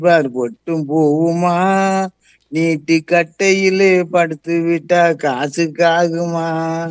பார் பொட்டும் பூவுமா நீட்டி கட்டையிலே படுத்து விட்டா காசுக்காகுமா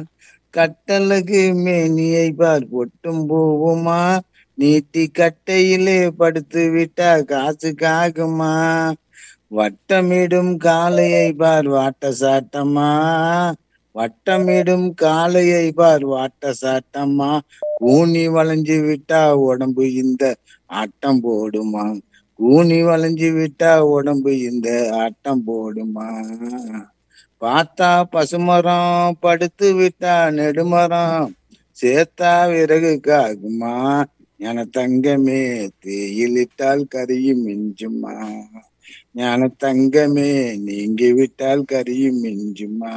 கட்டழகு மேனியை பார் பொட்டும் பூவுமா நீட்டி கட்டையிலே படுத்து விட்டா காசுக்காகுமா வட்டமிடும் காளையை பார் வாட்ட சாட்டமா வட்டமிடும் காளையை பார் வாட்ட சாட்டமா ஊனி வளைஞ்சு விட்டா உடம்பு இந்த ஆட்டம் போடுமா ஊனி வளைஞ்சு விட்டா உடம்பு இந்த ஆட்டம் போடுமா பார்த்தா பசுமரம் படுத்து விட்டா நெடுமரம் சேத்தா விறகு காகுமா ஞான தங்கமே தேயிலிட்டால் கரியும் மிஞ்சுமா ஞான தங்கமே நீங்கி விட்டால் கரியும் மிஞ்சுமா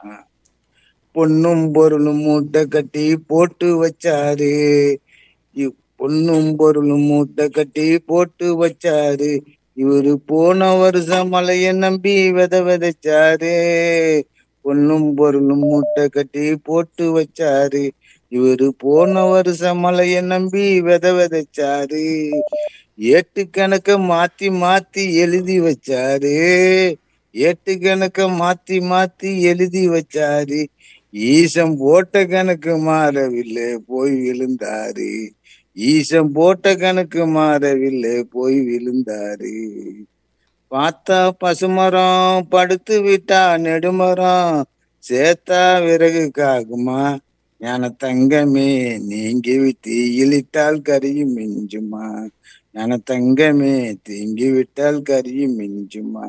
பொன்னும் பொருளும் மூட்டை கட்டி போட்டு வச்சாரு இவ் பொன்னும் பொருளும் மூட்டை கட்டி போட்டு வச்சாரு இவரு போன வருஷம் மலைய நம்பி வித விதைச்சாரு பொன்னும் பொருளும் மூட்டை கட்டி போட்டு வச்சாரு இவரு போன வருஷம் மலைய நம்பி வித விதைச்சாரு ஏட்டு கணக்க மாத்தி மாத்தி எழுதி வச்சாரு ஏட்டு கணக்க மாத்தி மாத்தி எழுதி வச்சாரு ஈசம் போட்ட கணக்கு மாறவில்லை போய் விழுந்தாரு ஈசம் போட்ட கணக்கு மாறவில்லை போய் விழுந்தாரு பார்த்தா பசுமரம் படுத்து விட்டா நெடுமரம் சேத்தா விறகு காகுமா ஞான தங்கமே நீங்கி தீயிலிட்டால் கரியும் மிஞ்சுமா ஞான தங்கமே தீங்கி விட்டால் கரியும் மிஞ்சுமா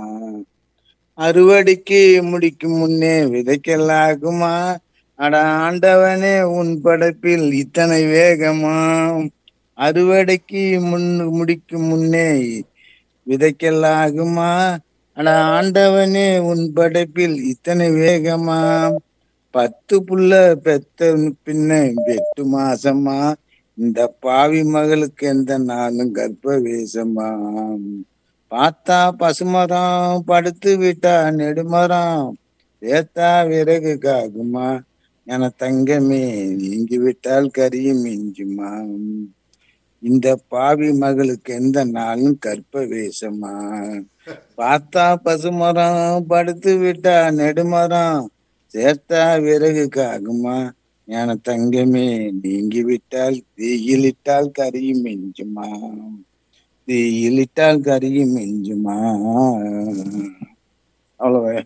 அறுவடைக்கு முடிக்கும் முன்னே விதைக்கலாகுமா அட ஆண்டவனே உன் படைப்பில் இத்தனை வேகமா அறுவடைக்கு முன் முடிக்கும் முன்னே விதைக்கலாகுமா அட ஆண்டவனே உன் படைப்பில் இத்தனை வேகமா பத்து புள்ள பெத்த பின்ன எட்டு மாசமா இந்த பாவி மகளுக்கு எந்த நாளும் கர்ப்ப வேஷமா பார்த்தா பசுமரம் படுத்து விட்டா நெடுமரம் ஏத்தா விறகு காகுமா என தங்கமே நீங்கி விட்டால் கரியும் மிஞ்சுமா இந்த பாவி மகளுக்கு எந்த நாளும் கற்ப வேஷமா பார்த்தா பசுமரம் படுத்து விட்டா நெடுமரம் சேர்த்தா விறகு காகுமா ஞான தங்கமே நீங்கி விட்டால் தீயிலிட்டால் கரியும் மிஞ்சுமா தீயிலிட்டால் கரியும் மிஞ்சுமா அவ்வளவு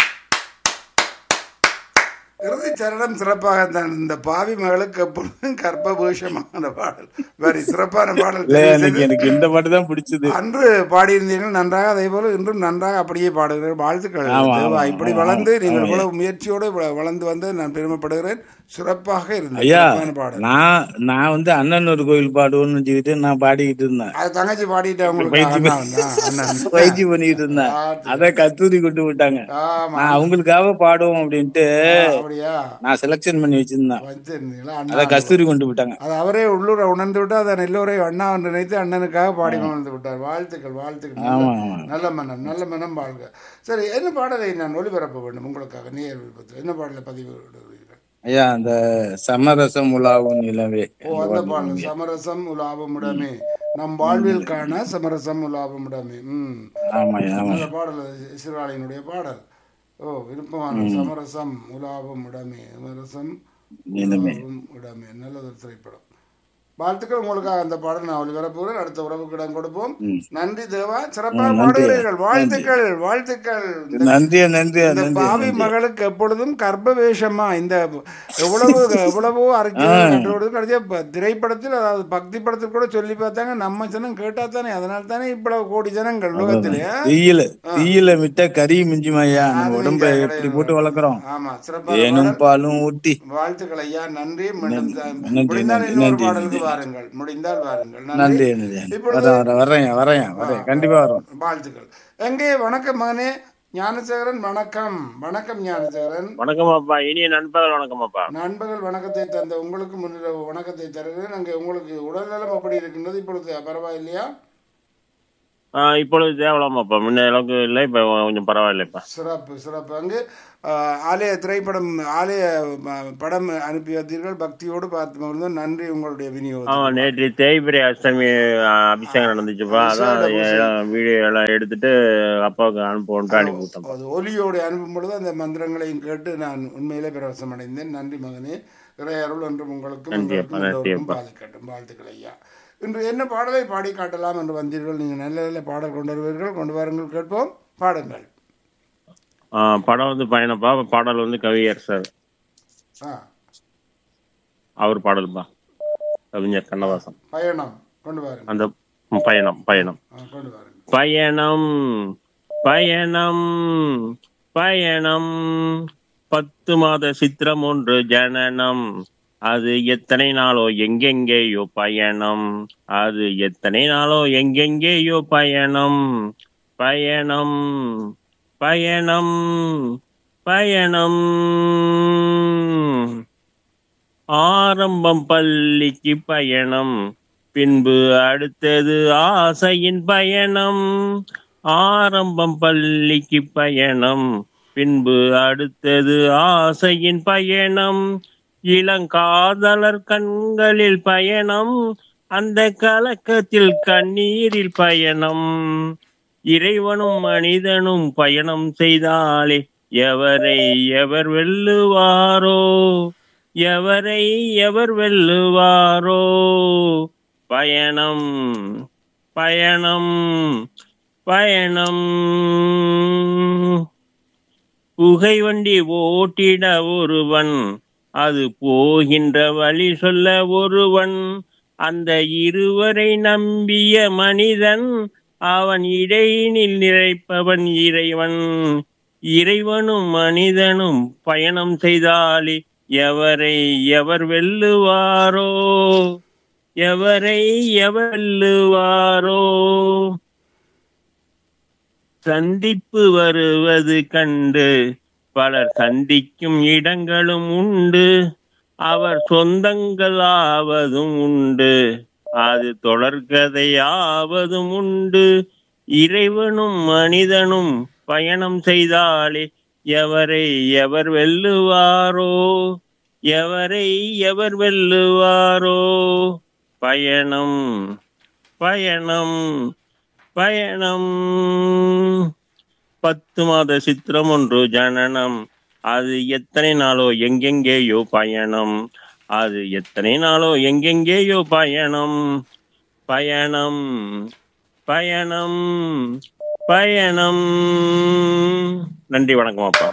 இறுதி சரணம் சிறப்பாக தான் இந்த பாவி மகளுக்கு எப்பொழுதும் கர்ப்பபூஷமான பாடல் வெரி சிறப்பான பாடல் இல்ல தெரிவு எனக்கு செய்து- எனக்கு இந்த பாட்டு தான் பிடிச்சது அன்று பாடியிருந்தீர்கள் நன்றாக அதே போல இன்றும் நன்றாக அப்படியே பாடுகிறீர்கள் வாழ்த்துக்கள் ஆமா, தேவா, ஆமா, இப்படி ஆமா, வளர்ந்து நீங்கள் ஆமா. இவ்வளவு முயற்சியோடு இவ்வளவு வளர்ந்து வந்து நான் பெருமைப்படுகிறேன் சிறப்பாக இருந்தது ஐயா சிறப்பான பாடல் நான் நான் வந்து அண்ணன் ஒரு கோயில் பாடுவோம்னு வச்சுக்கிட்டு நான் பாடிக்கிட்டு இருந்தேன் அது தங்கச்சி பாடிட்டு உங்களுக்கு பயிற்சி அண்ணா பண்ணி- வந்தா, அண்ணன். பயிற்சி பண்ணிட்டு இருந்தேன் ஆ, அத கத்தூரி கொண்டு விட்டாங்க ஆமா நான் அவங்களுக்காக பாடுவோம் அப்படின்ட்டு அப்படியா நான் செலக்ஷன் பண்ணி வச்சிருந்தேன் வச்சிருந்தீங்களா அத அண்ணா கஸ்தூரி கொண்டு விட்டாங்க அது அவரே உள்ளூர உணர்ந்து விட்டு அதை எல்லோரை அண்ணா என்று நினைத்து அண்ணனுக்காக பாடி உணர்ந்து விட்டார் வாழ்த்துக்கள் வாழ்த்துக்கள் ஆமா நல்ல- ஆமா நல்ல மனம் நல்ல மனம் வாழ்க சரி என்ன பாடலை நான் ஒளிபரப்ப வேண்டும் உங்களுக்காக நேர் விருப்பத்தில் என்ன பாடலை பதிவு விடுவீர்கள்? ஐயா அந்த சமரசம் உலாவும் நிலவே ஓ அந்த பாடல் சமரசம் உலாபமுடமே நம் வாழ்வில் காண சமரசம் உலாபமுடமே ம் ஆமா ஆமா நல்ல பாடல் அது இஸ்ராலினுடைய பாடல் ஓ விருப்பமான சமரசம் உலாபம் உடமே சமரசம் நிலமே உலாவும் உடமே நல்லது திரைப்படம் வாழ்த்துக்கள் உங்களுக்காக அந்த பாடல் நான் ஒளிபரப்புகிறேன் அடுத்த உறவுக்கு இடம் கொடுப்போம் ம். நன்றி தேவா சிறப்பாக ம், நன்றி. பாடுகிறீர்கள் வாழ்த்துக்கள் வாழ்த்துக்கள் இந்த- நன்றியா நன்றியா இந்த நன்றி பாவி மகளுக்கு எப்பொழுதும் கர்ப்பவேஷமா இந்த எவ்வளவு எவ்வளவோ அறிக்கை கண்டோடு கடைசியா ப- திரைப்படத்தில் அதாவது பக்தி படத்தில் கூட சொல்லி பார்த்தாங்க நம்ம ஜனம் கேட்டா தானே அதனால தானே இவ்வளவு கோடி ஜனங்கள் உலகத்திலே தீயில தீயில விட்ட கறி மிஞ்சும் ஐயா நம்ம அது உடம்ப கிடையாது. எப்படி போட்டு வளர்க்குறோம் ஆமா சிறப்பான தேனும் பாடல். பாலும் ஊட்டி வாழ்த்துக்கள் ஐயா நன்றி மீண்டும் த- நன்றி, முடிந்தால் நன்றி, இன்னொரு நன்றி, பாடலுக்கு நன்றி. வாருங்கள் முடிந்தால் வாருங்கள் நன்றி நன்றி நன்றி இப்பொழுது வரேன் வரேன் வரேன் வரேன் வரேன் கண்டிப்பா வரோம் வாழ்த்துக்கள் எங்கே வணக்கம் மகனே ஞானசேகரன் வணக்கம் வணக்கம் ஞானசேகரன் வணக்கம் அப்பா இனிய நண்பர்கள் வணக்கம் அப்பா நண்பர்கள் வணக்கத்தை தந்த உங்களுக்கு முன்னிரவு வணக்கத்தை தருகிறேன் அங்கே உங்களுக்கு உடல்நலம் எப்படி இருக்கின்றது இப்பொழுது பரவாயில்லையா ஆஹ் இப்பொழுது தேவலாமாப்பா முன்ன அளவுக்கு இல்லை இப்ப கொஞ்சம் பரவாயில்லைப்பா சிறப்பு சிறப்பு அங்கு ஆஹ், ஆலய திரைப்படம் ஆலய ம- படம் அனுப்பி வந்தீர்கள் பக்தியோடு பார்த்து மகிழ்ந்தோம் நன்றி உங்களுடைய விநியோகம் ஆமா நேற்று தேய்பிரை அஷ்டமி ஆஹ், அபிஷேகம் நடந்துச்சுப்பா அதான் எல்லாம் வீடியோ எல்லாம் எடுத்துட்டு அப்பாவுக்கு அனுப்புவோன்ட்டு அனுப்பி விட்டோம் அது ஒலியோடு அனுப்பும் பொழுது அந்த மந்திரங்களையும் கேட்டு நான் உண்மையிலே பிரவசம் அடைந்தேன் நன்றி மகனே இறை அருள் என்றும் உங்களுக்கும் நன்றி உங்களுக்கும் அப்பா, நன்றி எல்லோருக்கும் அப்பா. பாதிக்கட்டும் வாழ்த்துக்கள் ஐயா இன்று என்ன பாடலை பாடி காட்டலாம் என்று வந்தீர்கள் நீங்கள் நல்ல நல்ல பாடல் கொண்டு வருவீர்கள் கொண்டு வாருங்கள் கேட்போம் பாடுங்கள் ஆஹ், படம் வந்து பயணப்பா பாடல் வந்து கவியர் சார் ஆ அவர் பாடல்பா கவிஞர் கண்ணதாசன் பயணம் கொண்டு வாருங்கள் அந்த பயணம் பயணம் ஆ, கொண்டு வாருங்கள் பயணம் பயணம் பயணம் பத்து மாத சித்திரம் ஒன்று ஜனனம் அது எத்தனை நாளோ எங்கெங்கேயோ பயணம் அது எத்தனை நாளோ எங்கெங்கேயோ பயணம் பயணம் பயணம் பயணம் ஆரம்பம் பள்ளிக்கு பயணம் பின்பு அடுத்தது ஆசையின் பயணம் ஆரம்பம் பள்ளிக்கு பயணம் பின்பு அடுத்தது ஆசையின் பயணம் இளங்காதலர் கண்களில் பயணம் அந்த கலக்கத்தில் கண்ணீரில் பயணம் இறைவனும் மனிதனும் பயணம் செய்தாலே எவரை எவர் வெல்லுவாரோ எவரை எவர் வெல்லுவாரோ பயணம் பயணம் பயணம் புகை வண்டி ஓட்டிட ஒருவன் அது போகின்ற வழி சொல்ல ஒருவன் அந்த இருவரை நம்பிய மனிதன் அவன் இடையினில் நிறைப்பவன் இறைவன் இறைவனும் மனிதனும் பயணம் செய்தாலே எவரை எவர் வெல்லுவாரோ எவரை எவர் வெல்லுவாரோ சந்திப்பு வருவது கண்டு பலர் சந்திக்கும் இடங்களும் உண்டு அவர் சொந்தங்கள் ஆவதும் உண்டு அது தொடர்கதையாவதும் உண்டு இறைவனும் மனிதனும் பயணம் செய்தாலே எவரை எவர் வெல்லுவாரோ எவரை எவர் வெல்லுவாரோ பயணம் பயணம் பயணம் பத்து மாத சித்திரம் ஒன்று ஜனனம் அது எத்தனை நாளோ எங்கெங்கேயோ பயணம் அது எத்தனை நாளோ எங்கெங்கேயோ பயணம் பயணம் பயணம் பயணம் நன்றி வணக்கம் அப்பா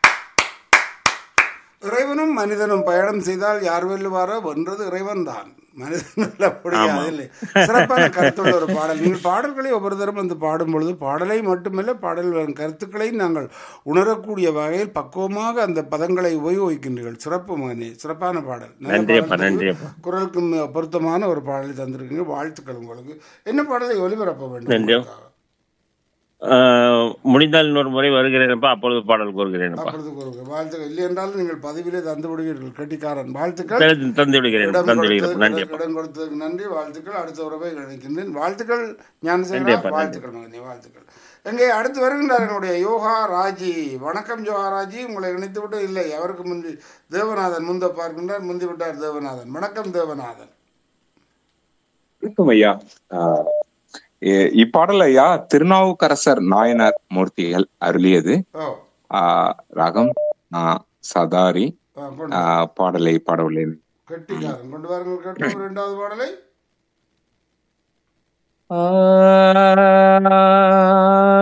இறைவனும் மனிதனும் பயணம் செய்தால் யார் வெல்லுவாரோ வென்றது இறைவன் தான் மனிதன் வெல்ல முடியாது இல்லை சிறப்பான கருத்துள்ள ஒரு பாடல் நீங்கள் பாடல்களை ஒவ்வொரு தரம் வந்து பாடும் பொழுது பாடலை மட்டுமல்ல பாடல் வரும் கருத்துக்களையும் நாங்கள் உணரக்கூடிய வகையில் பக்குவமாக அந்த பதங்களை உபயோகிக்கின்றீர்கள் சிறப்பு மகனே சிறப்பான பாடல் நல்ல நன்றி அப்பா பாடல் நன்றி அப்பா குரலுக்கு ம- பொருத்தமான ஒரு பாடலை தந்திருக்கீங்க வாழ்த்துக்கள் உங்களுக்கு என்ன பாடலை ஒளிபரப்ப வேண்டும் நன்றி. உங்களுக்காக? ஆஹ், முடிந்தால் இன்னொரு முறை வருகிறேனப்பா அப்பொழுது பாடல் கூறுகிறேனப்பா அப்பொழுது கூறுங்கள் வாழ்த்துக்கள் இல்லை என்றால் நீங்கள் பதிவிலே தந்து விடுவீர்கள் கெட்டிக்காரன் வாழ்த்துக்கள் தந்து- தந்து விடுகிறேன் இடம் தந்து விடுகிறேன் கொடுத்ததுக்கு- நன்றி அப்பா இடம் கொடுத்ததுக்கு நன்றி வாழ்த்துக்கள் அடுத்த உறவை இணைக்கின்றேன் வாழ்த்துக்கள் ஞானசேகரா நன்றி அப்பா, நன்றி. வாழ்த்துக்கள் மகனே வாழ்த்துக்கள் எங்கே அடுத்து வருகின்றார் என்னுடைய யோகா ராஜி வணக்கம் யோகா ராஜி உங்களை இணைத்து விட்டு இல்லை அவருக்கு முந்தி தேவநாதன் முந்த பார்க்கின்றார் முந்தி விட்டார் தேவநாதன் வணக்கம் தேவநாதன் வணக்கம் ஐயா ஆஹ் இ- இப்பாடல் ஐயா திருநாவுக்கரசர் நாயனார் மூர்த்திகள் அருளியது ஓ ஆஹ் ராகம் ஆஹ் சதாரி ஆ, கொண்டு ஆஹ் பாடலை பாட உள்ளேன் கெட்டிக்காரன் கொண்டு வாருங்கள் கேட்போம் இரண்டாவது பாடலை ஆ